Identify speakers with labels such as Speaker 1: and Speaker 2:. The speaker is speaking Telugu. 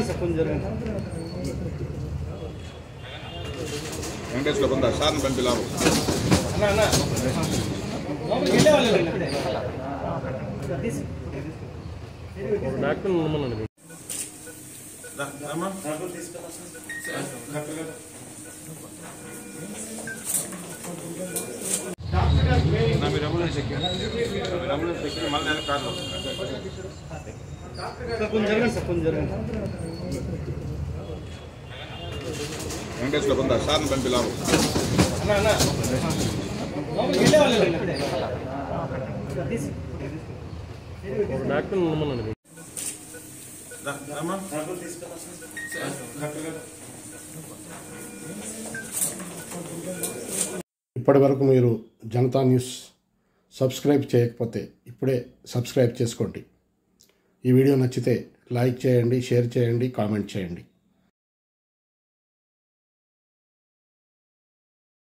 Speaker 1: జరగండి సార్ కొంచెం జరగండి
Speaker 2: వెంకటేశ్వర బృందా సార్ని పంపిలాము
Speaker 1: అన్న అన్న లోపలికి వెళ్ళే వాళ్ళు లేండి. తీసి.
Speaker 3: డాక్టర్ నమ్మనండి
Speaker 2: మీరు అంబులెన్స్ ఎక్కి మీరు అంబులెన్స్ ఎక్కి మళ్ళీ నేను కార్లో
Speaker 1: సార్ కొంచెం జరగండి సార్ కొంచెం జరగండి
Speaker 2: వెంకటేశ్వర బృందా సార్ని పంపిలాము
Speaker 1: అన్న అన్న లోపలికి వెళ్ళే వాళ్ళు లేండి. తీసి.
Speaker 3: డాక్టర్ నమ్మనండి
Speaker 4: ఇప్పటి వరకు మీరు జనతా న్యూస్ సబ్స్క్రైబ్ చేయకపోతే ఇప్పుడే సబ్స్క్రైబ్ చేసుకోండి ఈ వీడియో నచ్చితే లైక్ చేయండి షేర్ చేయండి కామెంట్ చేయండి